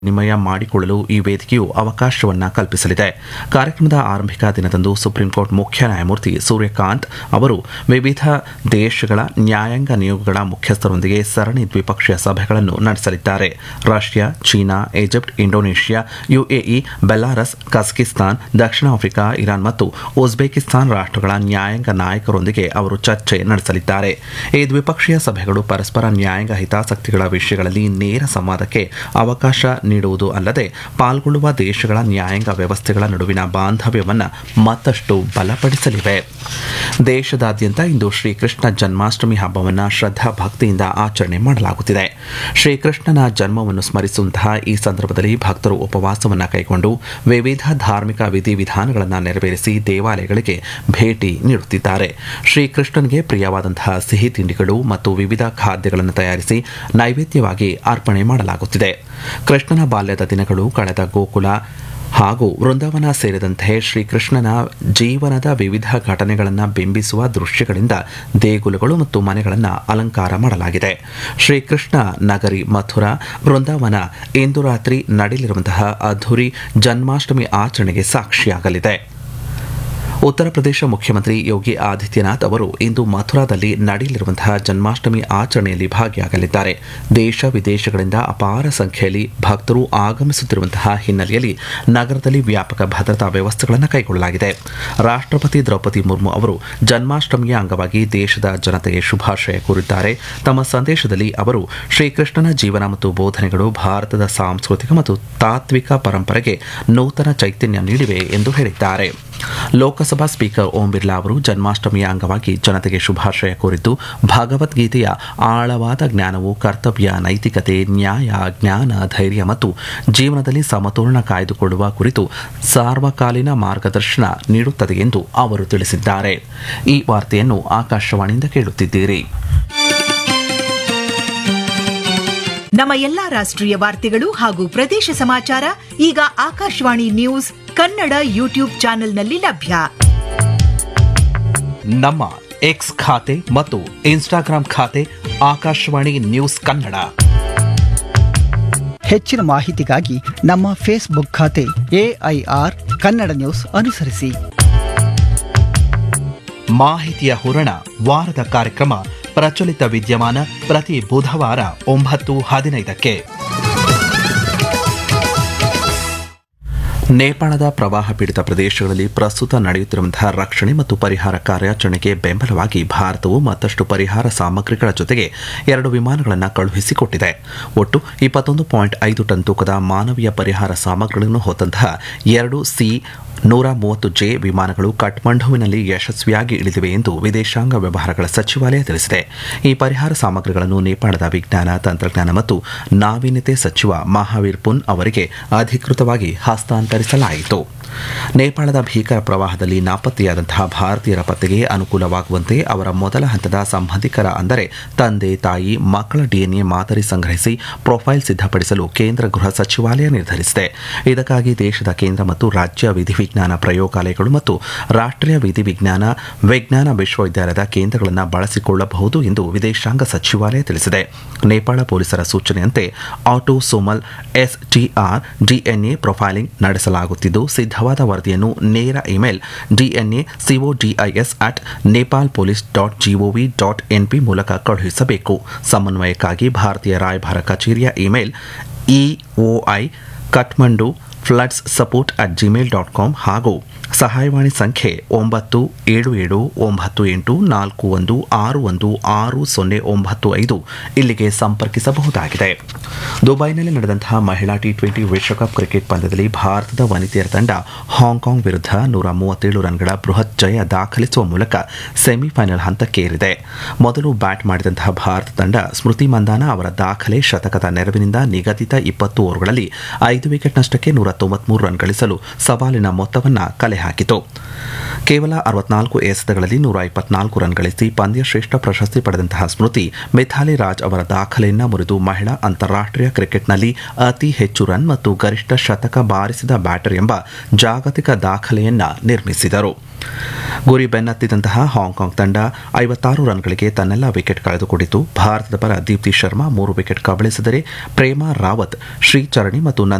ವಿನಿಮಯ ಮಾಡಿಕೊಳ್ಳಲು ಈ ವೇದಿಕೆಯು ಅವಕಾಶವನ್ನ ಕಲ್ಪಿಸಲಿದೆ ಕಾರ್ಯಕ್ರಮದ ಆರಂಭಿಕ ದಿನದಂದು ಸುಪ್ರೀಂಕೋರ್ಟ್ ಮುಖ್ಯ ನ್ಯಾಯಮೂರ್ತಿ ಸೂರ್ಯಕಾಂತ್ ಅವರು ವಿವಿಧ ದೇಶಗಳ ನ್ಯಾಯಾಂಗ ನಿಯೋಗಗಳ ಮುಖ್ಯಸ್ಥರೊಂದಿಗೆ ಸರಣಿ ದ್ವಿಪಕ್ಷೀಯ ಸಭೆಗಳನ್ನು ನಡೆಸಲಿದ್ದಾರೆ Russia China Egypt Indonesia UAE Belarus Kazakhstan ದಕ್ಷಿಣ ಆಫ್ರಿಕಾ ಇರಾನ್ ಮತ್ತು ಉಜ್ಬೇಕಿಸ್ತಾನ್ ರಾಷ್ಟ್ರಗಳ ನ್ಯಾಯಾಂಗ ನಾಯಕರೊಂದಿಗೆ ಅವರು ಚರ್ಚೆ ನಡೆಸಲಿದ್ದಾರೆ ಈ ದ್ವಿಪಕ್ಷೀಯ ಸಭೆಗಳು ಪರಸ್ಪರ ನ್ಯಾಯಾಂಗ ಹಿತಾಸಕ್ತಿಗಳ ವಿಷಯಗಳಲ್ಲಿ ನೇರ ಸಂವಾದಕ್ಕೆ ಅವಕಾಶ ನೀಡುವುದು ಅಲ್ಲದೆ ಪಾಲ್ಗೊಳ್ಳುವ ದೇಶಗಳ ನ್ಯಾಯಾಂಗ ವ್ಯವಸ್ಥೆಗಳ ನಡುವಿನ ಬಾಂಧವ್ಯವನ್ನು ಮತ್ತಷ್ಟು ಬಲಪಡಿಸಲಿವೆ ದೇಶದಾದ್ಯಂತ ಇಂದು ಶ್ರೀಕೃಷ್ಣ ಜನ್ಮಾಷ್ಟಮಿ ಹಬ್ಬವನ್ನು ಶ್ರದ್ಧಾ ಭಕ್ತಿಯಿಂದ ಆಚರಣೆ ಮಾಡಲಾಗುತ್ತಿದೆ ಶ್ರೀಕೃಷ್ಣನ ಜನ್ಮವನ್ನು ಸ್ಮರಿಸುವಂತಹ ಈ ಸಂದರ್ಭದಲ್ಲಿ ಭಕ್ತರು ಉಪವಾಸವನ್ನು ಕೈಗೊಂಡು ವಿವಿಧ ಧಾರ್ಮಿಕ ವಿಧಿವಿಧಾನಗಳನ್ನು ನೆರವೇರಿಸಿ ದೇವಾಲಯಗಳಿಗೆ ಭೇಟಿ ನೀಡುತ್ತಿದ್ದಾರೆ ಶ್ರೀಕೃಷ್ಣನಿಗೆ ಪ್ರಿಯವಾದಂತಹ ಸಿಹಿ ತಿಂಡಿಗಳು ಮತ್ತು ವಿವಿಧ ಖಾದ್ಯಗಳನ್ನು ತಯಾರಿಸಿ ನೈವೇದ್ಯವಾಗಿ ಅರ್ಪಣೆ ಮಾಡಲಾಗುತ್ತಿದೆ ಕೃಷ್ಣನ ಬಾಲ್ಯದ ದಿನಗಳು ಕಳೆದ ಗೋಕುಲ ಹಾಗೂ ವೃಂದಾವನ ಸೇರಿದಂತೆ ಶ್ರೀಕೃಷ್ಣನ ಜೀವನದ ವಿವಿಧ ಘಟನೆಗಳನ್ನು ಬಿಂಬಿಸುವ ದೃಶ್ಯಗಳಿಂದ ದೇಗುಲಗಳು ಮತ್ತು ಮನೆಗಳನ್ನು ಅಲಂಕಾರ ಮಾಡಲಾಗಿದೆ ಶ್ರೀಕೃಷ್ಣ ನಗರಿ ಮಥುರಾ ವೃಂದಾವನ ಇಂದು ರಾತ್ರಿ ನಡೆಯಲಿರುವಂತಹ ಅದ್ಧೂರಿ ಜನ್ಮಾಷ್ಟಮಿ ಆಚರಣೆಗೆ ಸಾಕ್ಷಿಯಾಗಲಿದೆ ಉತ್ತರ ಪ್ರದೇಶ ಮುಖ್ಯಮಂತ್ರಿ ಯೋಗಿ ಆದಿತ್ಯನಾಥ್ ಅವರು ಇಂದು ಮಥುರಾದಲ್ಲಿ ನಡೆಯಲಿರುವಂತಹ ಜನ್ಮಾಷ್ಟಮಿ ಆಚರಣೆಯಲ್ಲಿ ಭಾಗಿಯಾಗಲಿದ್ದಾರೆ ದೇಶ ವಿದೇಶಗಳಿಂದ ಅಪಾರ ಸಂಖ್ಯೆಯಲ್ಲಿ ಭಕ್ತರು ಆಗಮಿಸುತ್ತಿರುವಂತಹ ಹಿನ್ನೆಲೆಯಲ್ಲಿ ನಗರದಲ್ಲಿ ವ್ಯಾಪಕ ಭದ್ರತಾ ವ್ಯವಸ್ಥೆಗಳನ್ನು ಕೈಗೊಳ್ಳಲಾಗಿದೆ ರಾಷ್ಟ್ರಪತಿ ದ್ರೌಪದಿ ಮುರ್ಮು ಅವರು ಜನ್ಮಾಷ್ಟಮಿಯ ಅಂಗವಾಗಿ ದೇಶದ ಜನತೆಗೆ ಶುಭಾಶಯ ಕೋರಿದ್ದಾರೆ ತಮ್ಮ ಸಂದೇಶದಲ್ಲಿ ಅವರು ಶ್ರೀಕೃಷ್ಣನ ಜೀವನ ಮತ್ತು ಬೋಧನೆಗಳು ಭಾರತದ ಸಾಂಸ್ಕೃತಿಕ ಮತ್ತು ತಾತ್ವಿಕ ಪರಂಪರೆಗೆ ನೂತನ ಚೈತನ್ಯ ನೀಡಿವೆ ಎಂದು ಹೇಳಿದ್ದಾರೆ ಲೋಕಸಭಾ ಸ್ಪೀಕರ್ ಓಂ ಬಿರ್ಲಾ ಅವರು ಜನ್ಮಾಷ್ಟಮಿಯ ಅಂಗವಾಗಿ ಜನತೆಗೆ ಶುಭಾಶಯ ಕೋರಿದ್ದು ಭಗವದ್ಗೀತೆಯ ಆಳವಾದ ಜ್ಞಾನವು ಕರ್ತವ್ಯ ನೈತಿಕತೆ ನ್ಯಾಯ ಜ್ಞಾನ ಧೈರ್ಯ ಮತ್ತು ಜೀವನದಲ್ಲಿ ಸಮತೋಲನ ಕಾಯ್ದುಕೊಳ್ಳುವ ಕುರಿತು ಸಾರ್ವಕಾಲೀನ ಮಾರ್ಗದರ್ಶನ ನೀಡುತ್ತದೆ ಎಂದು ಅವರು ತಿಳಿಸಿದ್ದಾರೆ ಈ ವಾರ್ತೆಯನ್ನು ಆಕಾಶವಾಣಿಯಿಂದ ಕೇಳುತ್ತಿದ್ದೀರಿ ನಮ್ಮ ಎಲ್ಲಾ ರಾಷ್ಟ್ರೀಯ ವಾರ್ತೆಗಳು ಹಾಗೂ ಪ್ರದೇಶ ಸಮಾಚಾರ ಈಗ ಆಕಾಶವಾಣಿ ನ್ಯೂಸ್ ಕನ್ನಡ ಯೂಟ್ಯೂಬ್ ಚಾನೆಲ್ನಲ್ಲಿ ಲಭ್ಯ ನಮ್ಮ ಎಕ್ಸ್ ಖಾತೆ ಮತ್ತು ಇನ್ಸ್ಟಾಗ್ರಾಂ ಖಾತೆ ಆಕಾಶವಾಣಿ ನ್ಯೂಸ್ ಕನ್ನಡ ಹೆಚ್ಚಿನ ಮಾಹಿತಿಗಾಗಿ ನಮ್ಮ ಫೇಸ್ಬುಕ್ ಖಾತೆ ಎಐಆರ್ ಕನ್ನಡ ನ್ಯೂಸ್ ಅನುಸರಿಸಿ ಮಾಹಿತಿಯ ಹೂರಣ ವಾರದ ಕಾರ್ಯಕ್ರಮ ಪ್ರಚಲಿತ ವಿದ್ಯಮಾನ ಪ್ರತಿ ಬುಧವಾರ ಒಂಬತ್ತು ಹದಿನೈದಕ್ಕೆ ನೇಪಾಳದ ಪ್ರವಾಹ ಪೀಡಿತ ಪ್ರದೇಶಗಳಲ್ಲಿ ಪ್ರಸ್ತುತ ನಡೆಯುತ್ತಿರುವಂತಹ ರಕ್ಷಣೆ ಮತ್ತು ಪರಿಹಾರ ಕಾರ್ಯಾಚರಣೆಗೆ ಬೆಂಬಲವಾಗಿ ಭಾರತವು ಮತ್ತಷ್ಟು ಪರಿಹಾರ ಸಾಮಗ್ರಿಗಳ ಜೊತೆಗೆ ಎರಡು ವಿಮಾನಗಳನ್ನು ಕಳುಹಿಸಿಕೊಟ್ಟಿದೆ ಒಟ್ಟು ಇಪ್ಪತ್ತೊಂದು ಪಾಯಿಂಟ್ ಐದು ಟನ್ ತೂಕದ ಮಾನವೀಯ ಪರಿಹಾರ ಸಾಮಗ್ರಿಗಳನ್ನು ಹೊತ್ತಂತಹ ಎರಡು ಸಿ ನೂರ ಮೂವತ್ತು ಜೆ ವಿಮಾನಗಳು ಕಠ್ಮಂಡುವಿನಲ್ಲಿ ಯಶಸ್ವಿಯಾಗಿ ಇಳಿದಿವೆ ಎಂದು ವಿದೇಶಾಂಗ ವ್ಯವಹಾರಗಳ ಸಚಿವಾಲಯ ತಿಳಿಸಿದೆ ಈ ಪರಿಹಾರ ಸಾಮಗ್ರಿಗಳನ್ನು ನೇಪಾಳದ ವಿಜ್ಞಾನ ತಂತ್ರಜ್ಞಾನ ಮತ್ತು ನಾವೀನ್ಯತೆ ಸಚಿವ ಮಹಾವೀರ್ ಪುನ್ ಅವರಿಗೆ ಅಧಿಕೃತವಾಗಿ ಹಸ್ತಾಂತರಿಸಲಾಯಿತು ನೇಪಾಳದ ಭೀಕರ ಪ್ರವಾಹದಲ್ಲಿ ನಾಪತ್ತೆಯಾದಂತಹ ಭಾರತೀಯರ ಪತ್ತೆಗೆ ಅನುಕೂಲವಾಗುವಂತೆ ಅವರ ಮೊದಲ ಹಂತದ ಸಂಬಂಧಿಕರ ಅಂದರೆ ತಂದೆ ತಾಯಿ ಮಕ್ಕಳ ಡಿಎನ್ಎ ಮಾದರಿ ಸಂಗ್ರಹಿಸಿ ಪ್ರೊಫೈಲ್ ಸಿದ್ಧಪಡಿಸಲು ಕೇಂದ್ರ ಗೃಹ ಸಚಿವಾಲಯ ನಿರ್ಧರಿಸಿದೆ ಇದಕ್ಕಾಗಿ ದೇಶದ ಕೇಂದ್ರ ಮತ್ತು ರಾಜ್ಯ ವಿಧಿವಿಜ್ಞಾನ ಪ್ರಯೋಗಾಲಯಗಳು ಮತ್ತು ರಾಷ್ಟ್ರೀಯ ವಿಧಿವಿಜ್ಞಾನ ವಿಜ್ಞಾನ ವಿಶ್ವವಿದ್ಯಾಲಯದ ಕೇಂದ್ರಗಳನ್ನು ಬಳಸಿಕೊಳ್ಳಬಹುದು ಎಂದು ವಿದೇಶಾಂಗ ಸಚಿವಾಲಯ ತಿಳಿಸಿದೆ ನೇಪಾಳ ಪೊಲೀಸರ ಸೂಚನೆಯಂತೆ ಆಟೋಸೋಮಲ್ ಎಸ್ಟಿಆರ್ ಡಿಎನ್ಎ ಪ್ರೊಫೈಲಿಂಗ್ ನಡೆಸಲಾಗುತ್ತಿದ್ದು ಸಿದ್ಧವಾದ ವರದಿಯನ್ನು ನೇರ email DNA CODIS at Nepal police dot GOV dot NP ಮೂಲಕ ಕಳುಹಿಸಬೇಕು ಸಮನ್ವಯಕ್ಕಾಗಿ ಭಾರತೀಯ ರಾಯಭಾರ ಕಚೇರಿಯ email EOI Kathmandu floods support at Gmail dot com ಹಾಗೂ ಸಹಾಯವಾಣಿ ಸಂಖ್ಯೆ ಒಂಬತ್ತು ಏಳು ಏಳು ಒಂಬತ್ತು ಎಂಟು ನಾಲ್ಕು ಒಂದು ಆರು ಒಂದು ಆರು ಸೊನ್ನೆ ಒಂಬತ್ತು ಐದು ಇಲ್ಲಿಗೆ ಸಂಪರ್ಕಿಸಬಹುದಾಗಿದೆ ದುಬೈನಲ್ಲಿ ನಡೆದಂತಹ ಮಹಿಳಾ ಟಿ ಟ್ವೆಂಟಿ ವಿಶ್ವಕಪ್ ಕ್ರಿಕೆಟ್ ಪಂದ್ಯದಲ್ಲಿ ಭಾರತದ ವನಿತೆಯರ ತಂಡ ಹಾಂಗ್ಕಾಂಗ್ ವಿರುದ್ಧ ನೂರ ಮೂವತ್ತೇಳು ರನ್ಗಳ ಬೃಹತ್ ಜಯ ದಾಖಲಿಸುವ ಮೂಲಕ ಸೆಮಿಫೈನಲ್ ಹಂತಕ್ಕೇರಿದೆ ಮೊದಲು ಬ್ಯಾಟ್ ಮಾಡಿದಂತಹ ಭಾರತ ತಂಡ ಸ್ಮೃತಿ ಮಂದಾನ ಅವರ ದಾಖಲೆ ಶತಕದ ನೆರವಿನಿಂದ ನಿಗದಿತ ಇಪ್ಪತ್ತು ಓವರ್ಗಳಲ್ಲಿ ಐದು ವಿಕೆಟ್ ನಷ್ಟಕ್ಕೆ ನೂರ ತೊಂಬತ್ಮೂರು ರನ್ ಗಳಿಸಲು ಸವಾಲಿನ ಮೊತ್ತವನ್ನು ಕಲೆ ಹಾಕಿತು ಕೇವಲ ಅರವತ್ನಾಲ್ಕು ಎಸೆತಗಳಲ್ಲಿ ನೂರ ಇಪ್ಪತ್ನಾಲ್ಕು ರನ್ ಗಳಿಸಿ ಪಂದ್ಯ ಶ್ರೇಷ್ಠ ಪ್ರಶಸ್ತಿ ಪಡೆದಂತಹ ಸ್ಮೃತಿ ಮಿಥಾಲಿ ರಾಜ್ ಅವರ ದಾಖಲೆಯನ್ನ ಮುರಿದು ಮಹಿಳಾ ಅಂತಾರಾಷ್ಟೀಯ ಕ್ರಿಕೆಟ್ನಲ್ಲಿ ಅತಿ ಹೆಚ್ಚು ರನ್ ಮತ್ತು ಗರಿಷ್ಠ ಶತಕ ಬಾರಿಸಿದ ಬ್ಯಾಟರ್ ಎಂಬ ಜಾಗತಿಕ ದಾಖಲೆಯನ್ನ ನಿರ್ಮಿಸಿದರು ಗುರಿ ಬೆನ್ನತ್ತಿದಂತಹ ಹಾಂಕಾಂಗ್ ತಂಡ ಐವತ್ತಾರು ರನ್ಗಳಿಗೆ ತನ್ನೆಲ್ಲ ವಿಕೆಟ್ ಕಳೆದುಕೊಂಡಿತು ಭಾರತದ ಪರ ದೀಪ್ತಿ ಶರ್ಮಾ ಮೂರು ವಿಕೆಟ್ ಕಬಳಿಸಿದರೆ ಪ್ರೇಮಾ ರಾವತ್ ಶ್ರೀಚರಣಿ ಮತ್ತು